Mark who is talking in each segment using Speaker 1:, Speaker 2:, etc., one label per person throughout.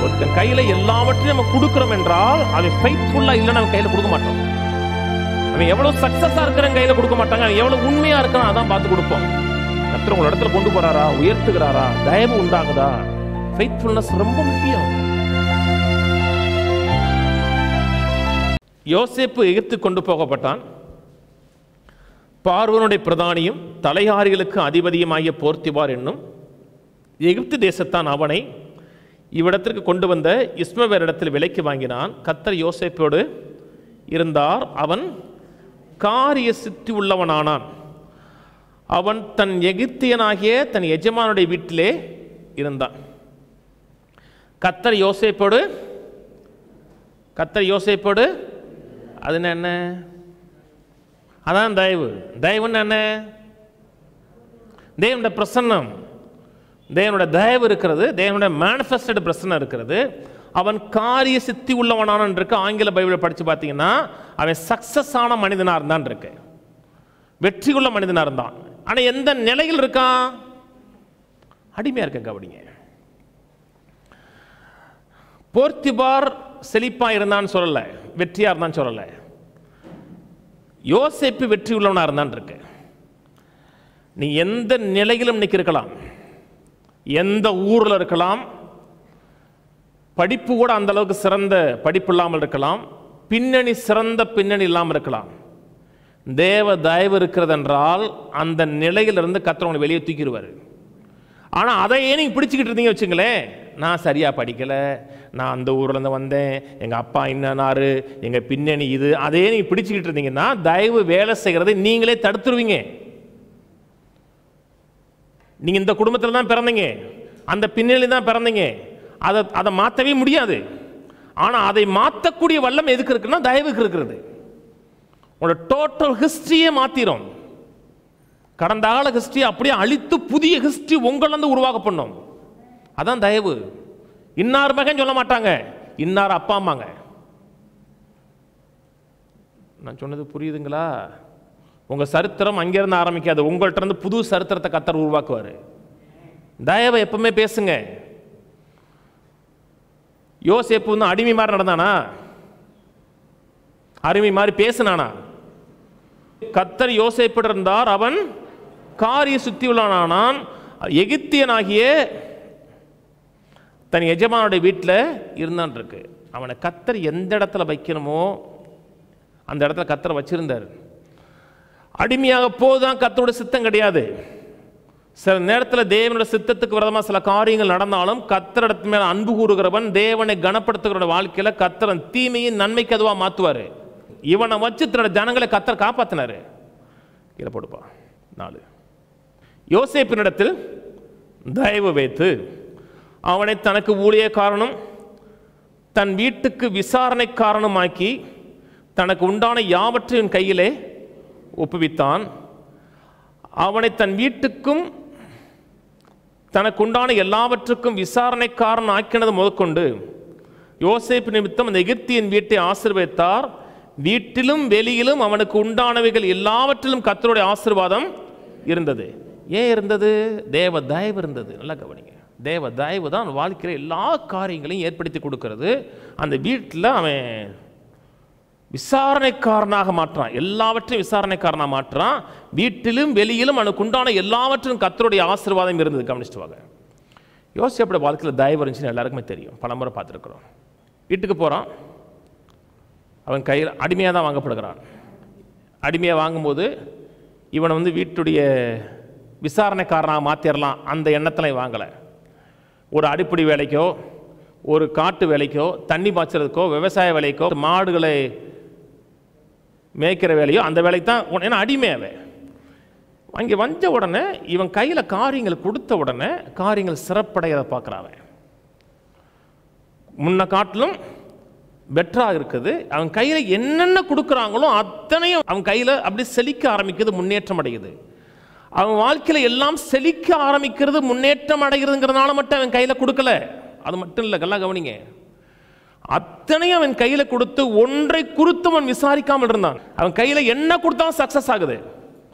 Speaker 1: ஒருத்தன் கையில எல்லாவற்றையும் நம்ம கொடுக்கிறோம் என்றால் அவன் ஃபெய்த்ஃபுல்லா இல்லைன்னு அவன் கையில கொடுக்க மாட்டோம் அவன் எவ்வளவு சக்சஸா இருக்கிறவன் கையில கொடுக்க மாட்டாங்க அவன் எவ்வளவு உண்மையா இருக்கான் அதான் பார்த்து கொடுப்போம் கர்த்தர் உங்க இடத்துல கொண்டு போறாரா உயர்த்துகிறாரா தயவு உண்டாகுதா ஃபெய்த்ஃபுல்னஸ் ரொம்ப முக்கியம் யோசேப்பு எகிப்து கொண்டு போகப்பட்டான் பார்வனுடைய பிரதானியும் தலையாரிகளுக்கு அதிபதியுமாகிய போர்த்திவார் என்னும் எகிப்து தேசத்தான் அவனை இவ்விடத்திற்கு கொண்டு வந்த இஸ்மவேரிடத்தில் விலைக்கு வாங்கினான் கத்தர் யோசேப்போடு இருந்தார் அவன் காரிய சித்தி உள்ளவனானான் அவன் தன் எகிப்தியனாகிய தன் எஜமானுடைய வீட்டிலே இருந்தான் கத்தர் யோசேப்போடு கத்தர் யோசேப்போடு அது என்ன அதான் தயவு தயவுன்னு என்ன தேவனுடைய பிரசன்னம் தேவனுடைய தயவு இருக்கிறது தேவனுடைய மேனிஃபெஸ்டட் பிரசன்னம் இருக்கிறது அவன் காரிய சித்தி உள்ளவனான இருக்கு ஆங்கில பைபிளை படித்து பார்த்தீங்கன்னா அவன் சக்சஸ் ஆன மனிதனாக இருந்தான் இருக்கு வெற்றி உள்ள மனிதனாக இருந்தான் ஆனால் எந்த நிலையில் இருக்கான் அடிமையாக இருக்க கவனிங்க போர்த்திபார் செழிப்பா இருந்தான்னு சொல்லலை வெற்றியா இருந்தான்னு சொல்லலை யோசேப்பு வெற்றி உள்ளவனா இருந்தான் இருக்கு நீ எந்த நிலையிலும் இன்னைக்கு இருக்கலாம் எந்த ஊரில் இருக்கலாம் படிப்பு கூட அந்த அளவுக்கு சிறந்த படிப்பு இல்லாமல் இருக்கலாம் பின்னணி சிறந்த பின்னணி இல்லாமல் இருக்கலாம் தேவ தயவு இருக்கிறது என்றால் அந்த நிலையிலிருந்து கத்திரவங்களை வெளியே தூக்கிடுவார் ஆனால் அதையே நீங்கள் பிடிச்சிக்கிட்டு இருந்தீங்க வச்சுங்களேன் நான் சரியாக படிக்கலை நான் அந்த ஊர்லேருந்து வந்தேன் எங்கள் அப்பா என்னன்னாரு எங்கள் பின்னணி இது அதையே நீங்கள் பிடிச்சிக்கிட்டு இருந்தீங்கன்னா தயவு வேலை செய்கிறதை நீங்களே தடுத்துருவீங்க நீங்கள் இந்த குடும்பத்தில் தான் பிறந்தீங்க அந்த பின்னணி தான் பிறந்தீங்க அதை அதை மாற்றவே முடியாது ஆனால் அதை மாற்றக்கூடிய வல்லம் எதுக்கு இருக்குன்னா தயவுக்கு இருக்கிறது உங்களோட டோட்டல் ஹிஸ்ட்ரியே மாற்றிடும் கடந்த கால ஹிஸ்ட்ரி அப்படியே அழித்து புதிய ஹிஸ்ட்ரி உங்களிருந்து உருவாக்க பண்ணும் அதான் தயவு இன்னார் மகன் சொல்ல மாட்டாங்க இன்னார் அப்பா அம்மாங்க நான் சொன்னது புரியுதுங்களா உங்க சரித்திரம் அங்கிருந்து ஆரம்பிக்காது உங்கள்ட்ட இருந்து புது சரித்திரத்தை கத்தர் உருவாக்குவார் தயவை எப்பவுமே பேசுங்க யோசேப்பு வந்து அடிமை மாதிரி நடந்தானா அருமை மாதிரி பேசினானா கத்தர் யோசேப்பிட இருந்தார் அவன் காரிய சுத்தி உள்ளானான் எகிப்தியனாகிய தன் எஜமானுடைய வீட்டில் இருந்தான் இருக்கு அவனை கத்தர் எந்த இடத்துல வைக்கணுமோ அந்த இடத்துல கத்தர் வச்சிருந்தார் அடிமையாக போதுதான் கத்தரோட சித்தம் கிடையாது சில நேரத்தில் தேவனோட சித்தத்துக்கு விரதமாக சில காரியங்கள் நடந்தாலும் கத்தரிடத்து மேல அன்பு கூறுகிறவன் தேவனை கனப்படுத்துகிற வாழ்க்கையில் கத்தரன் தீமையை நன்மைக்கு அதுவாக மாற்றுவார் இவனை வச்சு தன்னோட ஜனங்களை கத்தர் காப்பாத்தினாரு கீழே போடுப்பா நாலு யோசேப்பினிடத்தில் தயவு வைத்து அவனை தனக்கு ஊழியக்காரனும் தன் வீட்டுக்கு விசாரணை காரணமாக்கி தனக்கு உண்டான யாவற்றையும் கையிலே ஒப்புவித்தான் அவனை தன் வீட்டுக்கும் தனக்கு உண்டான எல்லாவற்றுக்கும் விசாரணைக்காரன் ஆக்கினது முதற்கொண்டு யோசேப்பு நிமித்தம் அந்த எகிப்தியின் வீட்டை ஆசீர்வதித்தார் வீட்டிலும் வெளியிலும் அவனுக்கு உண்டானவைகள் எல்லாவற்றிலும் கத்தருடைய ஆசீர்வாதம் இருந்தது ஏன் இருந்தது தேவ தயவு இருந்தது நல்லா கவனிங்க தேவ தயவு தான் வாழ்க்கையில் எல்லா காரியங்களையும் ஏற்படுத்தி கொடுக்கிறது அந்த வீட்டில் அவன் விசாரணைக்காரனாக மாற்றான் எல்லாவற்றையும் விசாரணைக்காரனாக மாற்றான் வீட்டிலும் வெளியிலும் அவனுக்கு உண்டான எல்லாவற்றிலும் கத்தருடைய ஆசீர்வாதம் இருந்தது கவனிச்சுட்டு வாங்க யோசிப்பட வாழ்க்கையில் தயவு இருந்துச்சுன்னு எல்லாருக்குமே தெரியும் பலமுறை பார்த்துருக்குறோம் வீட்டுக்கு போகிறான் அவன் கையில் அடிமையாக தான் வாங்கப்படுகிறான் அடிமையாக வாங்கும்போது இவனை வந்து வீட்டுடைய விசாரணைக்காரனாக மாற்றிடலாம் அந்த எண்ணத்தில் வாங்கலை ஒரு அடிப்படை வேலைக்கோ ஒரு காட்டு வேலைக்கோ தண்ணி பாய்ச்சறதுக்கோ விவசாய வேலைக்கோ மாடுகளை மேய்க்கிற வேலையோ அந்த வேலைக்கு தான் உன- ஏன்னா அடிமை அவன் அங்கே வந்த உடனே இவன் கையில் காரியங்கள் கொடுத்த உடனே காரியங்கள் சிறப்படையதை பார்க்குறான் அவன் முன்ன காட்டிலும் பெட்டராக இருக்குது அவன் கையில் என்னென்ன கொடுக்குறாங்களோ அத்தனையும் அவன் கையில் அப்படி செழிக்க ஆரம்பிக்குது முன்னேற்றம் அடையுது அவன் வாழ்க்கையில் எல்லாம் செழிக்க ஆரம்பிக்கிறது முன்னேற்றம் அடைகிறதுங்கிறதுனால மட்டும் அவன் கையில் கொடுக்கல அது மட்டும் இல்லை நல்லா கவனிங்க அத்தனையும் அவன் கையில் கொடுத்து ஒன்றை குறித்து அவன் விசாரிக்காமல் இருந்தான் அவன் கையில் என்ன கொடுத்தாலும் சக்ஸஸ் ஆகுது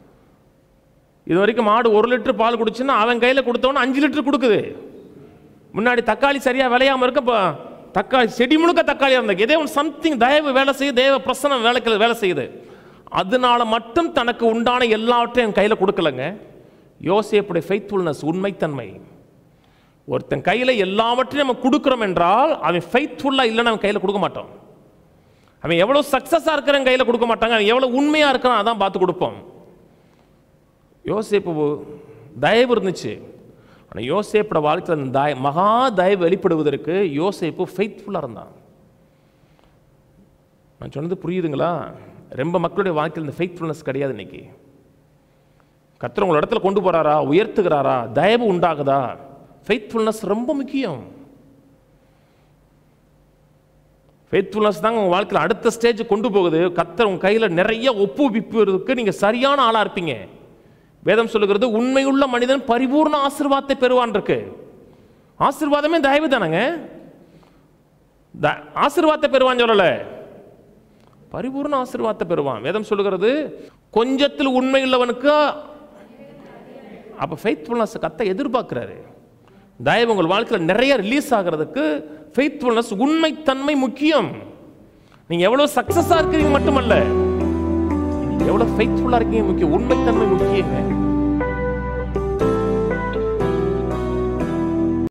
Speaker 1: இது வரைக்கும் மாடு ஒரு லிட்டர் பால் குடிச்சுன்னா அவன் கையில் கொடுத்தவன அஞ்சு லிட்டர் கொடுக்குது முன்னாடி தக்காளி சரியா விளையாம இருக்க இப்போ தக்காளி செடி முழுக்க தக்காளியா இருந்தாங்க ஏதோ ஒன்று சம்திங் தயவு வேலை செய்யுது தேவ பிரசனம் வேலைக்கு வேலை செய்யுது அதனால மட்டும் தனக்கு உண்டான எல்லாவற்றையும் என் கையில் கொடுக்கலங்க யோசேப்புடைய ஃபெய்த்ஃபுல்னஸ் உண்மைத்தன்மை ஒருத்தன் கையில் எல்லாவற்றையும் நம்ம கொடுக்குறோம் என்றால் அவன் ஃபெய்த்ஃபுல்லாக இல்லைன்னு அவன் கையில் கொடுக்க மாட்டான் அவன் எவ்வளோ சக்ஸஸாக இருக்கிறவன் கையில் கொடுக்க மாட்டாங்க அவன் எவ்வளோ உண்மையாக இருக்கிறான் அதான் பார்த்து கொடுப்போம் யோசேப்பு தயவு இருந்துச்சு ஆனால் யோசேப்போட வாழ்க்கையில் அந்த தய மகா தயவு வெளிப்படுவதற்கு யோசேப்பு ஃபெய்த்ஃபுல்லாக இருந்தான் நான் சொன்னது புரியுதுங்களா ரொம்ப மக்களுடைய வாழ்க்கையில் இந்த ஃபெய்த்ஃபுல்னஸ் கிடையாது இன்னைக்கு கர்த்தர் உங்களை இடத்துல கொண்டு போறாரா உயர்த்துகிறாரா தயவு உண்டாகுதா ஃபெய்த்ஃபுல்னஸ் ரொம்ப முக்கியம் ஃபெய்த்ஃபுல்னஸ் தாங்க உங்கள் வாழ்க்கையில் அடுத்த ஸ்டேஜ் கொண்டு போகுது கர்த்தர் உங்கள் கையில் நிறைய ஒப்புவிப்பதற்கு நீங்கள் சரியான ஆளாக இருப்பீங்க வேதம் சொல்லுகிறது உண்மையுள்ள மனிதன் பரிபூர்ண ஆசீர்வாதத்தை பெறுவான் இருக்கு ஆசீர்வாதமே தயவு தானங்க த- ஆசீர்வாதத்தை பெறுவான் சொல்லல பரிபூர்ண ஆசீர்வாதத்தை பெறுவான் வேதம் சொல்லுகிறது கொஞ்சத்தில் உண்மை உள்ளவனுக்கு அப்போ ஃபெய்த்ஃபுல்னஸ் கத்த எதிர்பார்க்கிறாரு தயவு உங்கள் வாழ்க்கையில் நிறைய ரிலீஸ் ஆகிறதுக்கு ஃபெய்த்ஃபுல்னஸ் உண்மைத்தன்மை முக்கியம் நீங்கள் எவ்வளோ சக்ஸஸாக இருக்கிறீங்க மட்டுமல்ல எவ்வளோ ஃபெய்த்ஃபுல்லாக இருக்கீங்க முக்கியம் உண்மைத்தன்மை முக்கியங்க